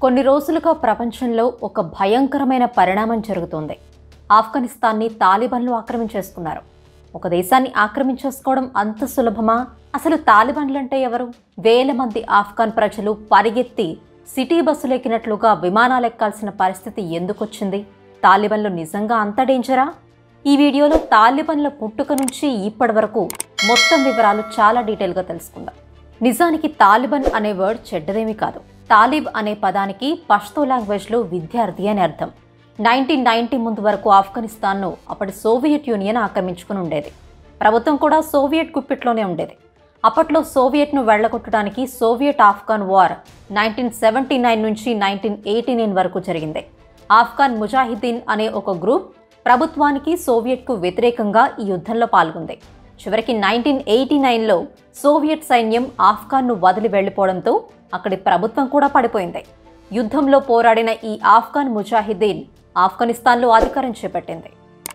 కొన్ని రోజులుగా ప్రపంచంలో ఒక భయంకరమైన పరిణామం జరుగుతోంది ఆఫ్ఘనిస్తాన్ని తాలిబాన్లు ఆక్రమించేసుకున్నారు ఒక దేశాన్ని ఆక్రమించేసుకోవడం అంత సులభమా అసలు తాలిబాన్లంటే ఎవరు వేల మంది ఆఫ్ఘాన్ ప్రజలు పరిగెత్తి సిటీ బస్సులు ఎక్కినట్లుగా విమానాలు ఎక్కాల్సిన పరిస్థితి ఎందుకొచ్చింది తాలిబాన్లు నిజంగా అంత డేంజరా ఈ వీడియోలో తాలిబాన్ల పుట్టుక నుంచి ఇప్పటి వరకు మొత్తం వివరాలు చాలా డీటెయిల్గా తెలుసుకుందాం నిజానికి తాలిబాన్ అనే వర్డ్ చెడ్డదేమీ కాదు తాలిబ్ అనే పదానికి పష్తో లాంగ్వేజ్లో విద్యార్థి అని అర్థం నైన్టీన్ నైన్టీ ముందు వరకు ఆఫ్ఘనిస్తాన్ను అప్పటి సోవియట్ యూనియన్ ఆక్రమించుకుని ఉండేది ప్రభుత్వం కూడా సోవియట్ గుప్పిట్లోనే ఉండేది అప్పట్లో సోవియట్ను వెళ్లగొట్టడానికి Soviet Afghan war nineteen seventy nine నుంచి నైన్టీన్ ఎయిటీ నైన్ వరకు జరిగింది ఆఫ్ఘాన్ ముజాహిద్దీన్ అనే ఒక గ్రూప్ ప్రభుత్వానికి సోవియట్కు వ్యతిరేకంగా ఈ యుద్ధంలో పాల్గొంది చివరికి నైన్టీన్ ఎయిటీ నైన్లో సోవియట్ సైన్యం ఆఫ్ఘాన్ను వదిలి వెళ్లిపోవడంతో అక్కడి ప్రభుత్వం కూడా పడిపోయింది యుద్ధంలో పోరాడిన ఈ ఆఫ్ఘాన్ ముజాహిద్దీన్ ఆఫ్ఘనిస్తాన్లో అధికారం చేపట్టింది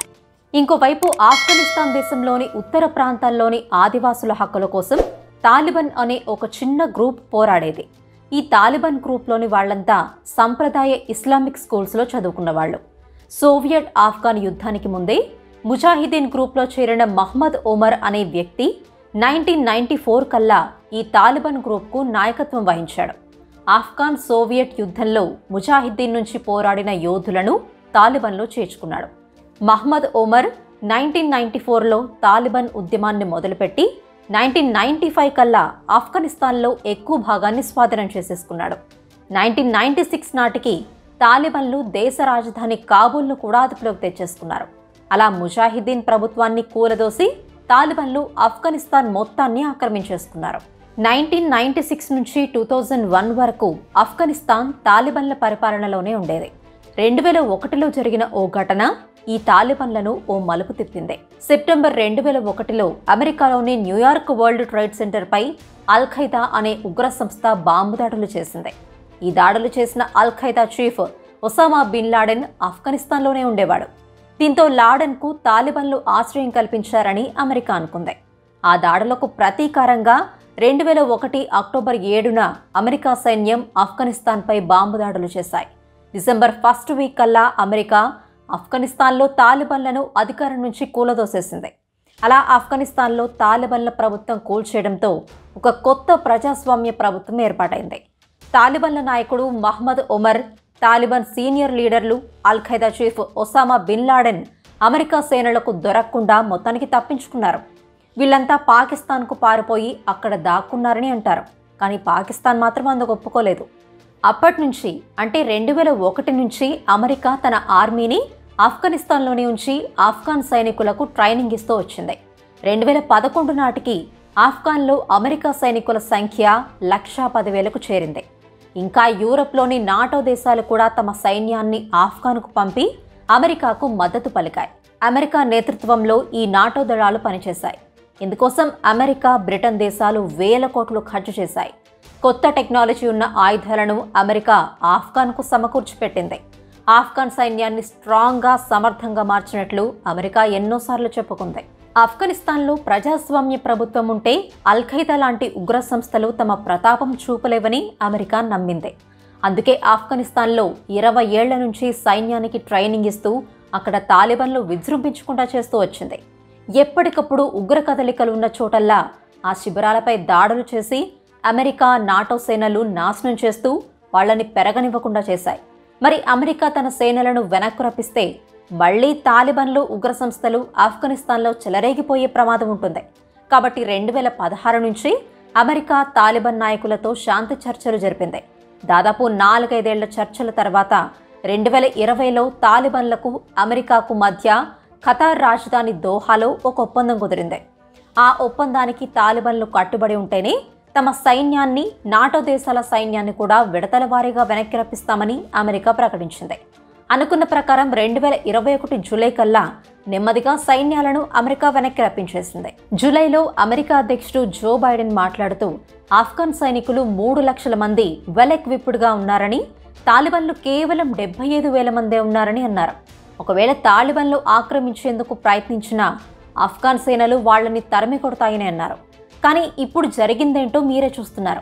ఇంకోవైపు ఆఫ్ఘనిస్తాన్ దేశంలోని ఉత్తర ప్రాంతాల్లోని ఆదివాసుల హక్కుల కోసం తాలిబాన్ అనే ఒక చిన్న గ్రూప్ పోరాడేది ఈ తాలిబాన్ గ్రూప్లోని వాళ్ళంతా సంప్రదాయ ఇస్లామిక్ స్కూల్స్లో చదువుకున్న వాళ్ళు సోవియట్ ఆఫ్ఘాన్ యుద్ధానికి ముందే ముజాహిదీన్ గ్రూప్లో చేరిన మహ్మద్ ఒమర్ అనే వ్యక్తి నైన్టీన్ నైన్టీ ఫోర్ కల్లా ఈ తాలిబాన్ గ్రూప్కు నాయకత్వం వహించాడు ఆఫ్ఘాన్ సోవియట్ యుద్ధంలో ముజాహిద్దీన్ నుంచి పోరాడిన యోధులను తాలిబాన్లో చేర్చుకున్నాడు మహ్మద్ ఒమర్ నైన్టీన్ నైన్టీ ఫోర్లో తాలిబాన్ ఉద్యమాన్ని మొదలుపెట్టి నైన్టీన్ నైన్టీ ఫైవ్ కల్లా ఆఫ్ఘనిస్తాన్లో ఎక్కువ భాగాన్ని స్వాధీనం చేసేసుకున్నాడు నైన్టీన్ నైన్టీ సిక్స్ నాటికి తాలిబాన్లు దేశ రాజధాని కాబూల్ను కూడా అదుపులోకి తెచ్చేసుకున్నారు అలా ముజాహిద్దీన్ ప్రభుత్వాన్ని కూలదోసి తాలిబాన్లు ఆఫ్ఘనిస్తాన్ మొత్తాన్ని ఆక్రమించేసుకున్నారు నైన్టీన్ నైన్టీ సిక్స్ నుంచి టూ థౌజండ్ వన్ వరకు ఆఫ్ఘనిస్తాన్ తాలిబాన్ల పరిపాలనలోనే ఉండేది రెండు వేల ఒకటిలో జరిగిన ఓ ఘటన ఈ తాలిబాన్లను ఓ మలుపు తిప్పింది సెప్టెంబర్ రెండు వేల ఒకటిలో అమెరికాలోని న్యూయార్క్ వరల్డ్ ట్రేడ్ సెంటర్పై అల్ ఖైదా అనే ఉగ్ర సంస్థ బాంబు దాడులు చేసింది ఈ దాడులు చేసిన al Qaeda chief Osama bin Laden ఆఫ్ఘనిస్తాన్లోనే ఉండేవాడు దీంతో లాడెన్కు తాలిబాన్లు ఆశ్రయం కల్పించారని అమెరికా అనుకుంది ఆ దాడులకు ప్రతీకారంగా రెండు వేల ఒకటి అక్టోబర్ ఏడున అమెరికా సైన్యం ఆఫ్ఘనిస్తాన్పై బాంబు దాడులు చేశాయి డిసెంబర్ ఫస్ట్ వీక్ కల్లా అమెరికా ఆఫ్ఘనిస్తాన్లో తాలిబాన్లను అధికారం నుంచి కూలదోసేసింది అలా ఆఫ్ఘనిస్తాన్లో తాలిబాన్ల ప్రభుత్వం కూల్చేయడంతో ఒక కొత్త ప్రజాస్వామ్య ప్రభుత్వం ఏర్పాటైంది తాలిబాన్ల నాయకుడు మహ్మద్ ఒమర్ తాలిబాన్ సీనియర్ లీడర్లు al Qaeda chief Osama bin Laden America సేనలకు దొరకకుండా మొత్తానికి తప్పించుకున్నారు వీళ్ళంతా పాకిస్తాన్కు పారిపోయి అక్కడ దాక్కున్నారని అంటారు కానీ పాకిస్తాన్ మాత్రం అందుకు ఒప్పుకోలేదు అప్పటి నుంచి అంటే రెండు వేల ఒకటి నుంచి అమెరికా తన ఆర్మీని ఆఫ్ఘనిస్తాన్లోనే ఉంచి ఆఫ్ఘాన్ సైనికులకు ట్రైనింగ్ ఇస్తూ వచ్చింది రెండు వేల పదకొండు నాటికి ఆఫ్ఘాన్లో అమెరికా సైనికుల సంఖ్య లక్షా పదివేలకు చేరింది ఇంకా యూరప్లోని నాటో దేశాలు కూడా తమ సైన్యాన్ని ఆఫ్ఘాన్కు పంపి అమెరికాకు మద్దతు పలికాయి అమెరికా నేతృత్వంలో ఈ నాటో దళాలు పనిచేశాయి ఇందుకోసం అమెరికా బ్రిటన్ దేశాలు వేల కోట్లు ఖర్చు చేశాయి కొత్త టెక్నాలజీ ఉన్న ఆయుధాలను అమెరికా ఆఫ్ఘాన్కు సమకూర్చిపెట్టింది ఆఫ్ఘాన్ సైన్యాన్ని స్ట్రాంగ్గా సమర్థంగా మార్చినట్లు అమెరికా ఎన్నోసార్లు చెప్పుకుంది ఆఫ్ఘనిస్తాన్లో ప్రజాస్వామ్య ప్రభుత్వం ఉంటే అల్ ఖైదా లాంటి ఉగ్ర సంస్థలు తమ ప్రతాపం చూపలేవని అమెరికా నమ్మింది అందుకే ఆఫ్ఘనిస్తాన్లో ఇరవై ఏళ్ల నుంచి సైన్యానికి ట్రైనింగ్ ఇస్తూ అక్కడ తాలిబాన్లు విజృంభించకుండా చేస్తూ వచ్చింది ఎప్పటికప్పుడు ఉగ్ర కదలికలు ఉన్న చోటల్లా ఆ శిబిరాలపై దాడులు చేసి అమెరికా నాటో సేనలు నాశనం చేస్తూ వాళ్ళని పెరగనివ్వకుండా చేశాయి మరి అమెరికా తన సేనలను వెనక్కు రప్పిస్తే మళ్లీ తాలిబాన్లు ఉగ్ర సంస్థలు ఆఫ్ఘనిస్తాన్లో చెలరేగిపోయే ప్రమాదం ఉంటుంది కాబట్టి రెండు వేల పదహారు నుంచి అమెరికా తాలిబాన్ నాయకులతో శాంతి చర్చలు జరిపింది దాదాపు నాలుగైదేళ్ల చర్చల తర్వాత రెండు వేల ఇరవైలో తాలిబాన్లకు అమెరికాకు మధ్య ఖతార్ రాజధాని దోహాలో ఒక ఒప్పందం కుదిరింది ఆ ఒప్పందానికి తాలిబాన్లు కట్టుబడి ఉంటేనే తమ సైన్యాన్ని నాటో దేశాల సైన్యాన్ని కూడా విడతల వారీగా వెనక్కి రప్పిస్తామని అమెరికా ప్రకటించింది అనుకున్న ప్రకారం రెండు వేల ఇరవై ఒకటి జూలై కల్లా నెమ్మదిగా సైన్యాలను అమెరికా వెనక్కి రప్పించేసింది జూలైలో అమెరికా అధ్యక్షుడు జో బైడెన్ మాట్లాడుతూ ఆఫ్ఘన్ సైనికులు మూడు లక్షల మంది వెల్ ఎక్విప్డ్గా ఉన్నారని తాలిబాన్లు కేవలం డెబ్బై ఐదు వేల మందే ఉన్నారని అన్నారు ఒకవేళ తాలిబాన్లు ఆక్రమించేందుకు ప్రయత్నించినా ఆఫ్ఘాన్ సేనలు వాళ్ళని తరిమి కొడతాయని అన్నారు కానీ ఇప్పుడు జరిగిందేంటో మీరే చూస్తున్నారు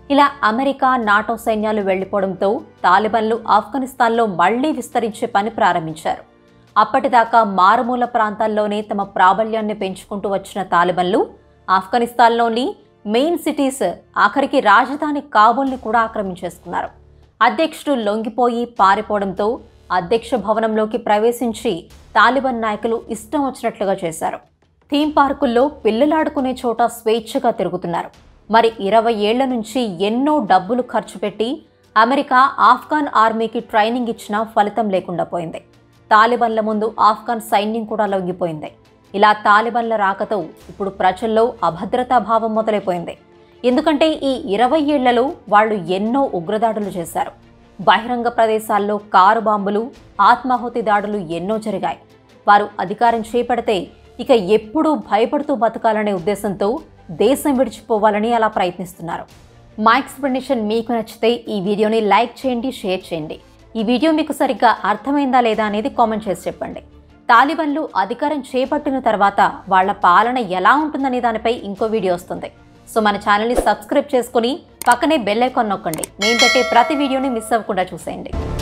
ఇలా అమెరికా నాటో సైన్యాలు వెళ్లిపోవడంతో తాలిబాన్లు ఆఫ్ఘనిస్తాన్లో మళ్లీ విస్తరించే పని ప్రారంభించారు అప్పటిదాకా మారుమూల ప్రాంతాల్లోనే తమ ప్రాబల్యాన్ని పెంచుకుంటూ వచ్చిన తాలిబన్లు ఆఫ్ఘనిస్తాన్లోని మెయిన్ సిటీస్ ఆఖరికి రాజధాని కాబూల్ని కూడా ఆక్రమించేసుకున్నారు అధ్యక్షుడు లొంగిపోయి పారిపోవడంతో అధ్యక్ష భవనంలోకి ప్రవేశించి తాలిబాన్ నాయకులు ఇష్టం వచ్చినట్లుగా చేశారు థీమ్ పార్కుల్లో పిల్లలాడుకునే చోట స్వేచ్ఛగా తిరుగుతున్నారు మరి ఇరవై ఏళ్ల నుంచి ఎన్నో డబ్బులు ఖర్చు పెట్టి అమెరికా ఆఫ్ఘాన్ ఆర్మీకి ట్రైనింగ్ ఇచ్చినా ఫలితం లేకుండా పోయింది తాలిబాన్ల ముందు ఆఫ్ఘాన్ సైన్యం కూడా లొంగిపోయింది ఇలా తాలిబాన్ల రాకతో ఇప్పుడు ప్రజల్లో అభద్రతా భావం మొదలైపోయింది ఎందుకంటే ఈ ఇరవై ఏళ్లలో వాళ్ళు ఎన్నో ఉగ్రదాడులు చేశారు బహిరంగ ప్రదేశాల్లో కారు బాంబులు ఆత్మాహుతి దాడులు ఎన్నో జరిగాయి వారు అధికారం చేపడితే ఇక ఎప్పుడూ భయపడుతూ బతకాలనే ఉద్దేశంతో దేశం విడిచిపోవాలని అలా ప్రయత్నిస్తున్నారు మా ఎక్స్ప్లెనేషన్ మీకు నచ్చితే ఈ వీడియోని లైక్ చేయండి షేర్ చేయండి ఈ వీడియో మీకు సరిగ్గా అర్థమైందా లేదా అనేది కామెంట్ చేసి చెప్పండి తాలిబన్లు అధికారం చేపట్టిన తర్వాత వాళ్ళ పాలన ఎలా ఉంటుందనే దానిపై ఇంకో వీడియో వస్తుంది సో మన ఛానల్ని సబ్స్క్రైబ్ చేసుకుని పక్కనే బెల్ ఐకాన్ నొక్కండి నేను పెట్టే ప్రతి వీడియోని మిస్ అవ్వకుండా చూసేయండి